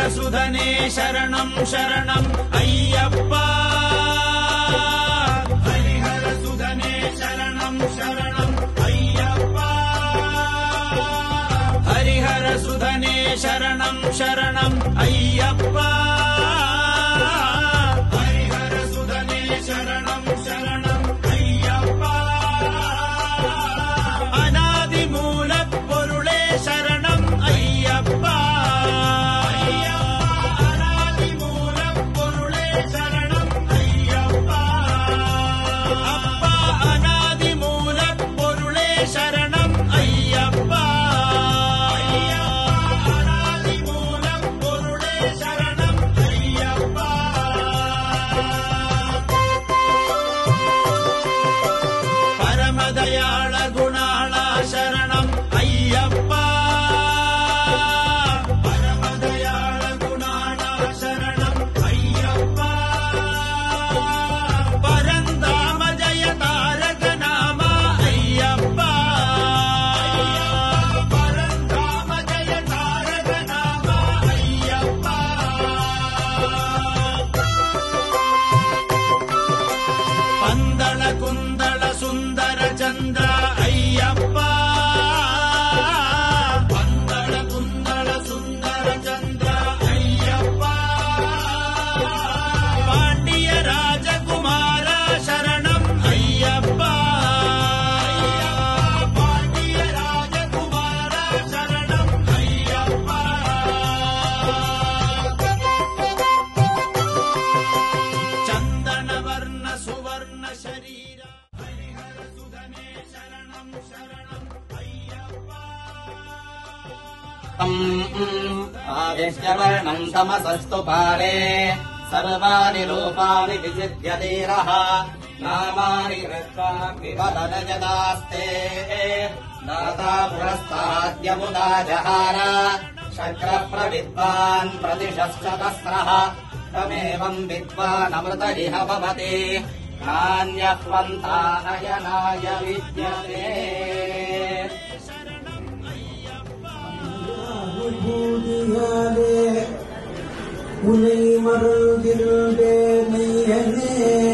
ஹரிஹரசுதனே சரணம் சரணம் ஐயப்பா ஹரிஹரசுதனே சரணம் சரணம் ஐயப்பா ஹரிஹரசுதனே சரணம் சரணம் ஐயப்பா ஹரிஹரசுதனே சரணம் சரணம் ஐயப்பா அநாதி மூலப் பொருளே சரணம் ஐயப்பா அநாதி மூலப் பொருளே சரணம் ஐயப்பா அப்பா அநாதி மூலப் பொருளே சரணம் ஐயப்பா அநாதி மூலப் பொருளே சரணம் ஐயப்பா பரமதயாள குணாள சரணம் ஐயப்பா பரமதயாள குணாள சரணம் ஐயப்பா பரந்தாம ஜய தாரக நாம ஐயப்பா பரந்தாம ஜய தாரக நாம ஐயப்பா பந்தள குந்தள சுந்தர சந்திர ஐயப்பா பந்தள குந்தள சுந்தர சந்திர ஐயப்பா பாண்டிய ராஜகுமார சரணம் ஐயப்பா பாண்டிய ராஜகுமார சரணம் ஐயப்பா चन्दनवर्ण सुवर्ण शरीर हरिहर सुधने शरणं शरणम् अय्यप्पा आदित्यवर्णम् तमसस्तु पारे सर्वाणि रूपाणि विचित्य धीरः नामानि कृत्वा विवदन यदास्ते दाता पुरस्ताद्यमुदा जहार शक्रप्रविद्वान् प्रतिशश्च तस्रः तमेवम् विद्वानमृत इह भवति नान्यः पन्था अयनाय विद्यते பூதியாலே உனை மறந்திருந்தே மெய்யனே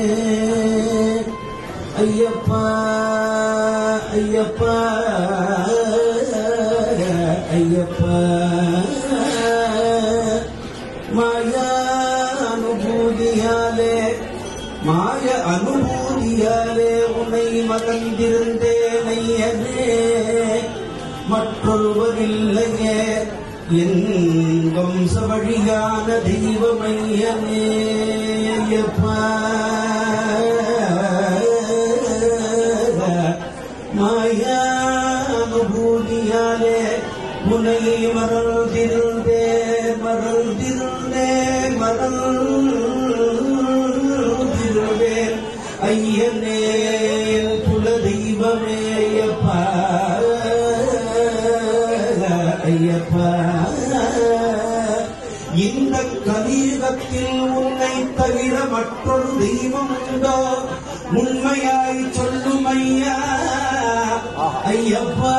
ஐயப்பா ஐயப்பா ஐயப்பா மாயா அனுபூதியாலே மாய அனுபூதியாலே உன்னை மறந்திருந்தே மெய்யனே மற்றொருவரில்லையே என் வம்ச வழியான தெய்வமையனே ஐயப்பா மாயானுபூதியாலே உனை மறந்திருந்தே மறந்திருந்தே மறந்திருந்தேன் ஐயனே என் குல தெய்வமே ஐயப்பா ஐயப்பா இந்த கலியுகத்தில் உன்னை தவிர மற்றொரு தெய்வம் உண்டோ உண்மையாய் சொல்லும் ஐயா ஐயப்பா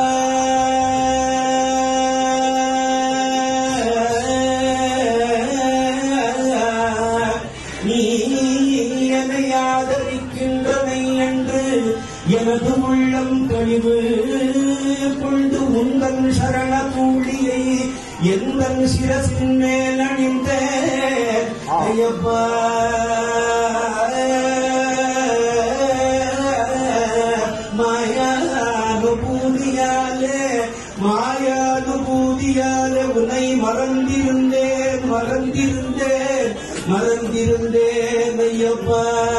நீ என்னை ஆதரிக்கின்றனை என்று எனது உள்ளம் கழிவு கொண்டு உந்தன் சரண தூளியை எந்தன் சிரசின் மேல் அணிந்த ஐயப்பா மாயானுபூதியாலே மாயானுபூதியாலே உன்னை மறந்திருந்தேன் மறந்திருந்தேன் மறந்திருந்தேன் ஐயப்பா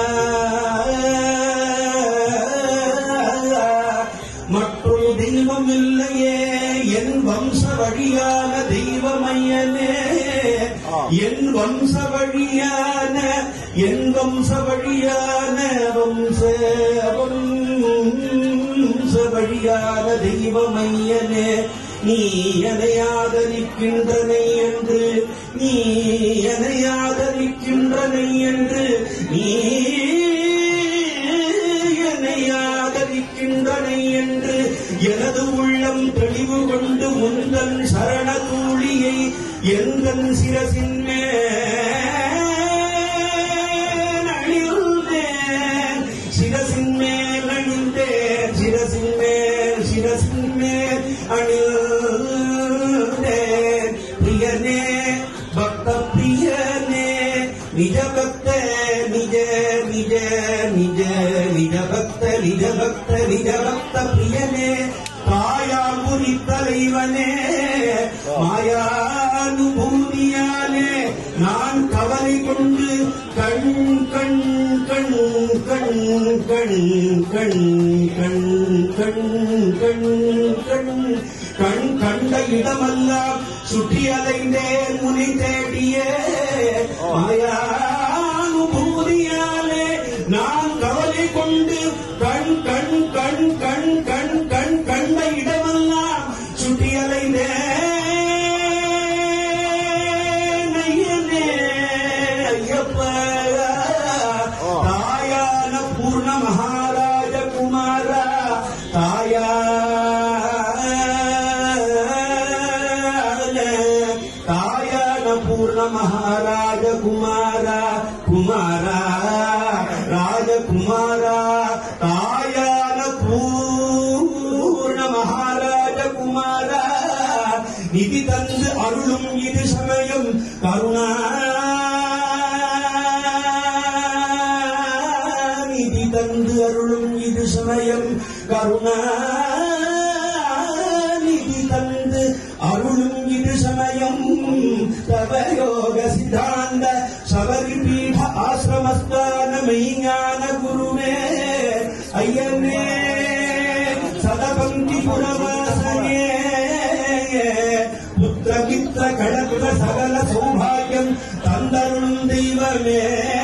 மற்றொரு தெய்வம் இல்லையே என் வம்ச வழியான தெய்வமையனே என் வம்ச வழியான என் வம்ச வழியான வம்ச வம்ச வழியான தெய்வமையனே நீ எனையாதரிக்கின்றனை என்று நீ எனையாதரிக்கின்றனை என்று நீ என்னை ஆதரிக்கின்றனை என்று எனது உள்ளம் தெளிவு கொண்டு முந்தன் சரண தூளியை எந்தன் சிரசின் மேல் அணிந்தேன் சிரசின் மேல் அணிந்தேன் சிரசின் மேல் சிரசின் மேல் அணிந்தேன் பிரியனே பக்த பிரியனே நிஜ பக்த நிஜ நிஜ நிஜ நிஜ பக்த நிஜ பக்த நிஜ பக்த பிரியனே தாயாபுரி தலைவனே மாயானுபூதியாலே நான் கவலை கொண்டு கண் கண் கண் கண் கண் கண் கண் கண் கண் கண் கண் கண்ட இடமெல்லாம் சுற்றி அலைந்தேன் முனை தேடிய மாயானுபூதியாலே நான் கவலை கொண்டு கண் கண் கண் கண் கண் கண் கண்ட இடமெல்லாம் சுற்றி அலைந்தேன் ஐயனே ஐயப்பா தாயான பூர்ண மகாராஜ குமாரா தாயான தாயான பூர்ண மகாராஜ குமாரா குமாரா ராஜகுமாரா தாயான பூர்ண மகாராஜ குமாரா நிதி தந்து அருளும் இது சமயம் கருணா நிதி தந்து அருளும் இது சமயம் கருணா நிதி தந்து அருளும் இது சமயம் தவயோக சித்தாந்த சபரி பீட ஆசிரமஸ்தான மெய்ஞான குருவே ஐயனே சதபந்தி புரவாசனே புத்திரமித்திர கடற்ற சகல சௌபாகியம் தந்தருளும் தெய்வமே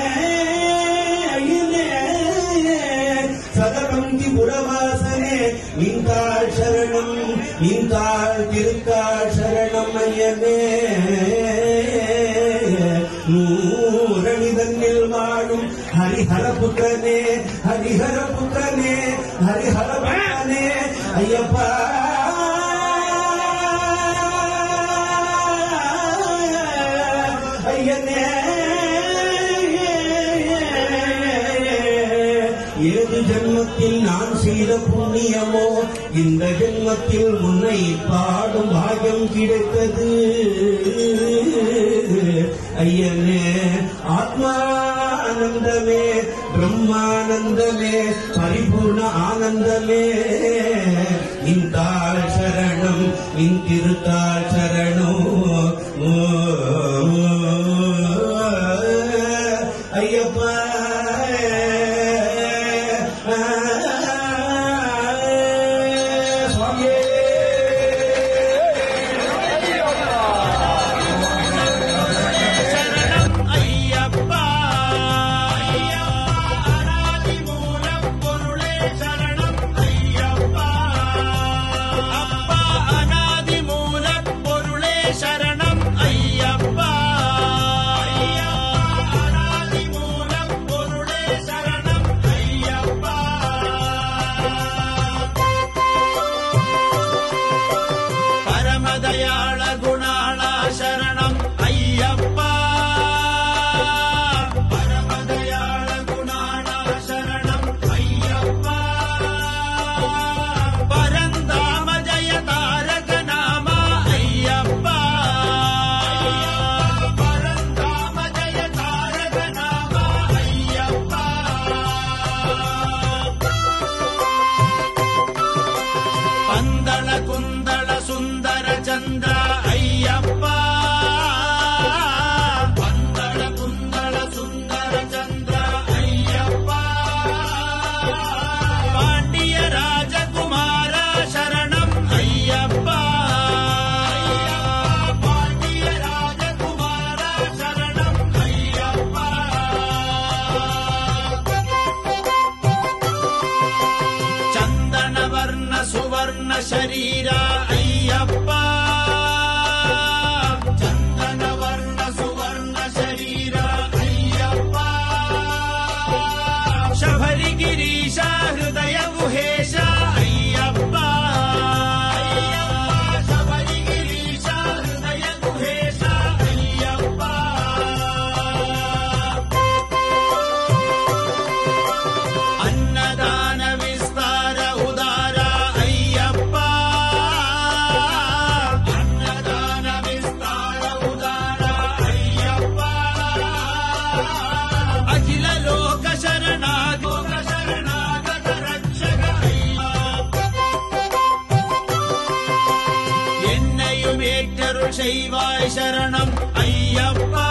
ஐயனே சதபந்தி புரவாசனே நின்றாள் சரணம் நின்றாள் திருக்காள் சரணம் ஐயனே நூரணிதன்னில் வாழும் ஹரிஹர புத்திரனே ஹரிஹர புத்திரனே ஹரிஹர புத்திரனே ஐயப்பா ஐயனே ஏது ஜென்மத்தில் நான் செய்த புண்ணியமோ இந்த ஜென்மத்தில் உன்னை பாடும் பாக்கியம் கிடைத்தது ஐயனே ஆத்மானந்தமே பிரம்மானந்தமே பரிபூர்ண ஆனந்தமே இந்தாள் சரணம் இன் திருத்தாள் சரணம் ஓ, ஐயப்பா ஐயப்பா அனாதி மூலம் பொருளே சரணம் ஐயப்பா அப்பா அனாதி மூலம் பொருளே சரணம் ஐயப்பா அனாதி மூலம் பொருளே சரணம் ஐயப்பா பரமதயாள குணாளா சரணம் ஐயப்பா பரமதயாள குணாளா சரணம் ஐயப்பா பரந்தாம ஜய தாரக நாம ஐயப்பா பரந்தாம ஜய தாரக நாம ஐயப்பா பந்தள குந்தள சுந்தர ಚಂದ್ರ அருள் செய்வாய் சரணம் ஐயப்பா